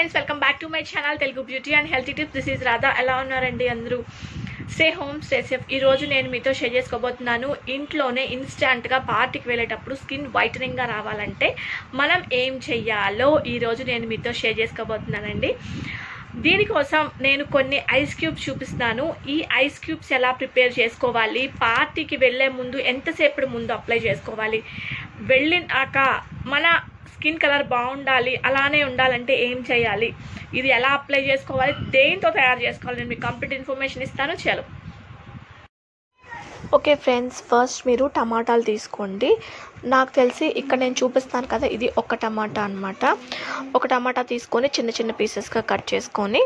friends welcome back to my channel Telugu beauty and healthy tips this is Radha ఎలా ఉన్నారండి అందరూ సే home stay safe ఈ రోజు నేను మీతో షేర్ చేసుకోబోతున్నాను ఇంట్లోనే ఇన్స్టాంట్గా పార్టీకి వెళ్ళేటప్పుడు స్కిన్ వైటనింగ్గా రావాలంటే మనం ఏం చెయ్యాలో ఈ రోజు నేను మీతో షేర్ చేసుకోబోతున్నానండి దీనికోసం నేను కొన్ని ఐస్ క్యూబ్స్ చూపిస్తాను ఈ ఐస్ క్యూబ్స్ ఎలా ప్రిపేర్ చేసుకోవాలి పార్టీకి వెళ్ళే ముందు ఎంతసేపు ముందు అప్లై చేసుకోవాలి వెళ్ళినాక మన స్కిన్ కలర్ బాగుండాలి అలానే ఉండాలంటే ఏం చేయాలి ఇది ఎలా అప్లై చేసుకోవాలి దేంతో తయారు చేసుకోవాలి నేను మీకు కంప్లీట్ ఇన్ఫర్మేషన్ ఇస్తాను చలో ఓకే ఫ్రెండ్స్ ఫస్ట్ మీరు టమాటాలు తీసుకోండి నాకు తెలిసి ఇక్కడ నేను చూపిస్తాను కదా ఇది ఒక టమాటా అనమాట ఒక టమాటా తీసుకొని చిన్న చిన్న పీసెస్గా కట్ చేసుకొని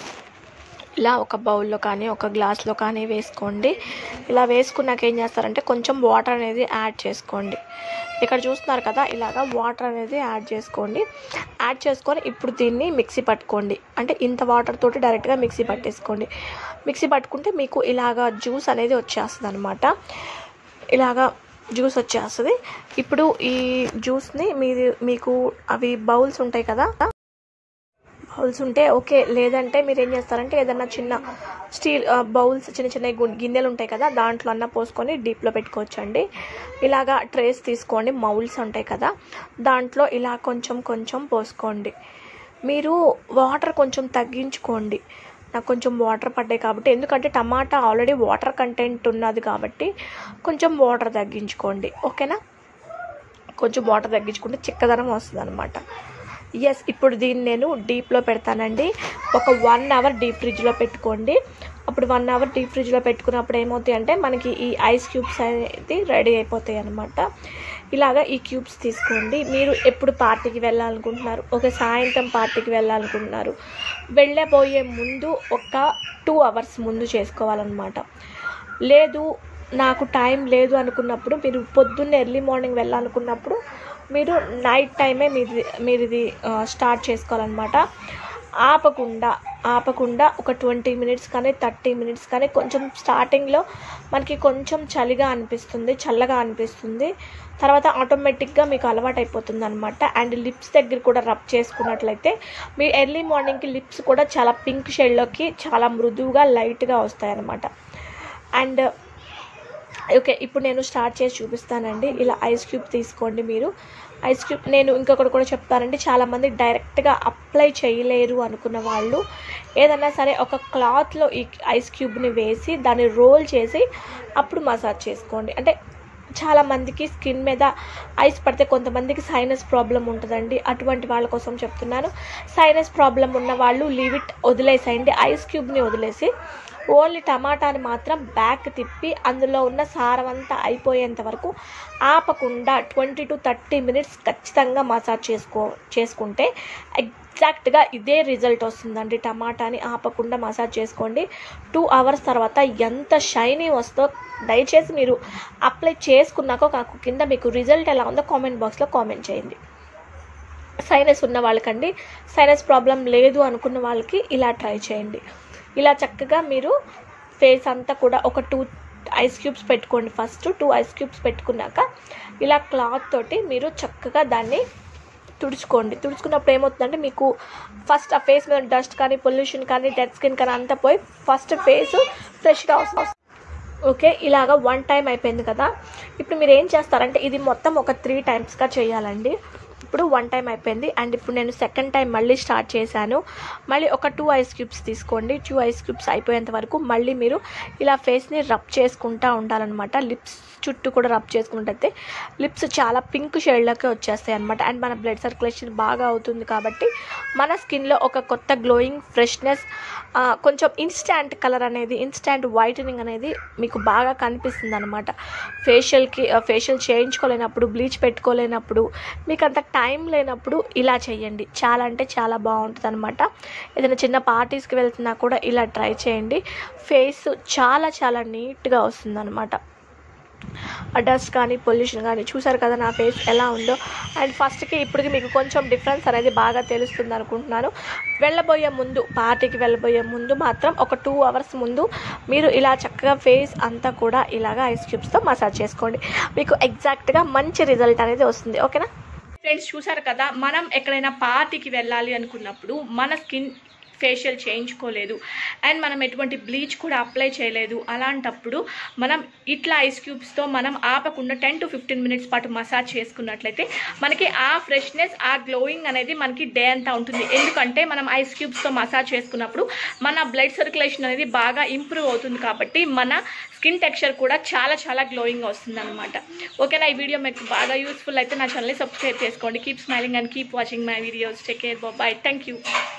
ఇలా ఒక బౌల్లో కానీ ఒక గ్లాస్లో కానీ వేసుకోండి ఇలా వేసుకున్నాక ఏం చేస్తారంటే కొంచెం వాటర్ అనేది యాడ్ చేసుకోండి ఇక్కడ చూస్తున్నారు కదా ఇలాగా వాటర్ అనేది యాడ్ చేసుకోండి యాడ్ చేసుకొని ఇప్పుడు దీన్ని మిక్సీ పట్టుకోండి అంటే ఇంత వాటర్ తోటి డైరెక్ట్గా మిక్సీ పట్టేసుకోండి మిక్సీ పట్టుకుంటే మీకు ఇలాగా జ్యూస్ అనేది వచ్చేస్తుంది అనమాట ఇలాగా జ్యూస్ వచ్చేస్తుంది ఇప్పుడు ఈ జ్యూస్ని మీది మీకు అవి బౌల్స్ ఉంటాయి కదా బౌల్స్ ఉంటే ఓకే లేదంటే మీరు ఏం చేస్తారంటే ఏదన్నా చిన్న స్టీల్ బౌల్స్ చిన్న చిన్న గు- గిన్నెలు ఉంటాయి కదా దాంట్లో అన్న పోసుకొని డీప్లో పెట్టుకోవచ్చండి ఇలాగా ట్రేస్ తీసుకోండి మౌల్స్ ఉంటాయి కదా దాంట్లో ఇలా కొంచెం కొంచెం పోసుకోండి మీరు వాటర్ కొంచెం తగ్గించుకోండి నాకు కొంచెం వాటర్ పడ్డాయి కాబట్టి ఎందుకంటే టమాటా ఆల్రెడీ వాటర్ కంటెంట్ ఉన్నది కాబట్టి కొంచెం వాటర్ తగ్గించుకోండి ఓకేనా కొంచెం వాటర్ తగ్గించుకుంటే చిక్కదనం వస్తుంది అనమాట ఎస్ ఇప్పుడు దీన్ని నేను డీప్లో పెడతానండి ఒక వన్ అవర్ డీప్ ఫ్రిడ్జ్లో పెట్టుకోండి అప్పుడు వన్ అవర్ డీప్ ఫ్రిడ్జ్లో పెట్టుకున్నప్పుడు ఏమవుతాయి అంటే మనకి ఈ ఐస్ క్యూబ్స్ అనేది రెడీ అయిపోతాయి అనమాట ఇలాగా ఈ క్యూబ్స్ తీసుకోండి మీరు ఎప్పుడు పార్టీకి వెళ్ళాలనుకుంటున్నారు ఒక సాయంత్రం పార్టీకి వెళ్ళాలనుకుంటున్నారు వెళ్ళబోయే ముందు ఒక టూ అవర్స్ ముందు చేసుకోవాలన్నమాట లేదు నాకు టైం లేదు అనుకున్నప్పుడు మీరు పొద్దున్నే ఎర్లీ మార్నింగ్ వెళ్ళాలనుకున్నప్పుడు మీరు నైట్ టైమే మీది మీరు ఇది ఆ, స్టార్ట్ చేసుకోవాలన్నమాట ఆపకుండా ఆపకుండా ఒక ట్వంటీ మినిట్స్ కానీ థర్టీ మినిట్స్ కానీ కొంచెం స్టార్టింగ్లో మనకి కొంచెం చలిగా అనిపిస్తుంది చల్లగా అనిపిస్తుంది తర్వాత ఆటోమేటిక్గా మీకు అలవాటు అయిపోతుంది అనమాట అండ్ లిప్స్ దగ్గర కూడా రబ్ చేసుకున్నట్లయితే మీ ఎర్లీ మార్నింగ్కి లిప్స్ కూడా చాలా పింక్ షేడ్లోకి చాలా మృదువుగా లైట్గా వస్తాయి అన్నమాట అండ్ ఓకే ఇప్పుడు నేను స్టార్ట్ చేసి చూపిస్తానండి ఇలా ఐస్ క్యూబ్ తీసుకోండి మీరు ఐస్ క్యూబ్ నేను ఇంకొకటి కూడా చెప్తానండి చాలామంది డైరెక్ట్గా అప్లై చేయలేరు అనుకున్న వాళ్ళు ఏదన్నా సరే ఒక క్లాత్లో ఈ ఐస్ క్యూబ్ని వేసి దాన్ని రోల్ చేసి అప్పుడు మసాజ్ చేసుకోండి అంటే చాలా మందికి స్కిన్ మీద ఐస్ పడితే కొంతమందికి సైనస్ ప్రాబ్లం ఉంటుందండి అటువంటి వాళ్ళ కోసం చెప్తున్నాను సైనస్ ప్రాబ్లం ఉన్న వాళ్ళు లీవ్ ఇట్ వదిలేసేయండి ఐస్ క్యూబ్ని వదిలేసి ఓన్లీ టమాటాని మాత్రం బ్యాక్ తిప్పి అందులో ఉన్న సారం అంతా అయిపోయేంత వరకు ఆపకుండా ట్వంటీ టు థర్టీ మినిట్స్ ఖచ్చితంగా మసాజ్ చేసుకో చేసుకుంటే ఎగ్జాక్ట్గా ఇదే రిజల్ట్ వస్తుందండి టమాటాని ఆపకుండా మసాజ్ చేసుకోండి టూ అవర్స్ తర్వాత ఎంత షైనీ వస్తుందో దయచేసి మీరు అప్లై చేసుకున్నాక నాకు కింద మీకు రిజల్ట్ ఎలా ఉందో కామెంట్ బాక్స్లో కామెంట్ చేయండి సైనస్ ఉన్న వాళ్ళకండి సైనస్ ప్రాబ్లం లేదు అనుకున్న వాళ్ళకి ఇలా ట్రై చేయండి ఇలా చక్కగా మీరు ఫేస్ అంతా కూడా ఒక టూ ఐస్ క్యూబ్స్ పెట్టుకోండి ఫస్ట్ టూ ఐస్ క్యూబ్స్ పెట్టుకున్నాక ఇలా క్లాత్ తోటి మీరు చక్కగా దాన్ని తుడుచుకోండి తుడుచుకున్నప్పుడు ఏమవుతుందంటే మీకు ఫస్ట్ ఆ ఫేస్ మీద డస్ట్ కానీ పొల్యూషన్ కానీ డెడ్ స్కిన్ కానీ అంతా పోయి ఫస్ట్ ఫేస్ ఫ్రెష్గా వస్తుంది ఓకే ఇలాగ వన్ టైం అయిపోయింది కదా ఇప్పుడు మీరు ఏం చేస్తారంటే ఇది మొత్తం ఒక త్రీ టైమ్స్గా చేయాలండి ఇప్పుడు వన్ టైం అయిపోయింది అండ్ ఇప్పుడు నేను సెకండ్ టైం మళ్ళీ స్టార్ట్ చేశాను మళ్ళీ ఒక టూ ఐస్ క్యూబ్స్ తీసుకోండి టూ ఐస్ క్యూబ్స్ అయిపోయేంత వరకు మళ్ళీ మీరు ఇలా ఫేస్ని రబ్ చేసుకుంటూ ఉండాలన్నమాట లిప్స్ చుట్టూ కూడా రబ్ చేసుకున్నట్టయితే లిప్స్ చాలా పింక్ షేడ్లోకి వచ్చేస్తాయి అనమాట అండ్ మన బ్లడ్ సర్క్యులేషన్ బాగా అవుతుంది కాబట్టి మన స్కిన్లో ఒక కొత్త గ్లోయింగ్ ఫ్రెష్నెస్ కొంచెం ఇన్స్టాంట్ కలర్ అనేది ఇన్స్టాంట్ వైటనింగ్ అనేది మీకు బాగా కనిపిస్తుంది అనమాట ఫేషియల్కి ఫేషియల్ చేయించుకోలేనప్పుడు బ్లీచ్ పెట్టుకోలేనప్పుడు మీకు అంత టైం లేనప్పుడు ఇలా చేయండి చాలా అంటే చాలా బాగుంటుంది అనమాట ఏదైనా చిన్న పార్టీస్కి వెళ్తున్నా కూడా ఇలా ట్రై చేయండి ఫేస్ చాలా చాలా నీట్గా వస్తుంది అనమాట ఆ డస్ట్ కానీ పొల్యూషన్ కానీ చూసారు కదా నా ఫేస్ ఎలా ఉందో అండ్ ఫస్ట్కి ఇప్పటికి మీకు కొంచెం డిఫరెన్స్ అనేది బాగా తెలుస్తుంది అనుకుంటున్నాను వెళ్ళబోయే ముందు పార్టీకి వెళ్ళబోయే ముందు మాత్రం ఒక టూ అవర్స్ ముందు మీరు ఇలా చక్కగా ఫేస్ అంతా కూడా ఇలాగా ఐస్ క్యూబ్స్తో మసాజ్ చేసుకోండి మీకు ఎగ్జాక్ట్గా మంచి రిజల్ట్ అనేది వస్తుంది ఓకేనా ఫ్రెండ్స్ చూసారు కదా మనం ఎక్కడైనా పార్టీకి వెళ్ళాలి అనుకున్నప్పుడు మన స్కిన్ ఫేషియల్ చేయించుకోలేదు అండ్ మనం ఎటువంటి బ్లీచ్ కూడా అప్లై చేయలేదు అలాంటప్పుడు మనం ఇట్లా ఐస్ క్యూబ్స్తో మనం ఆపకుండా టెన్ టు ఫిఫ్టీన్ మినిట్స్ పాటు మసాజ్ చేసుకున్నట్లయితే మనకి ఆ ఫ్రెష్నెస్ ఆ గ్లోయింగ్ అనేది మనకి డే అంతా ఉంటుంది ఎందుకంటే మనం ఐస్ క్యూబ్స్తో మసాజ్ చేసుకున్నప్పుడు మన బ్లడ్ సర్క్యులేషన్ అనేది బాగా ఇంప్రూవ్ అవుతుంది కాబట్టి మన స్కిన్ టెక్స్చర్ కూడా చాలా చాలా గ్లోయింగ్ వస్తుంది అనమాట ఓకేనా ఈ వీడియో మీకు బాగా యూస్ఫుల్ అయితే నా ఛానల్ని సబ్స్క్రైబ్ చేసుకోండి keep smiling and keep watching my videos take care bye thank you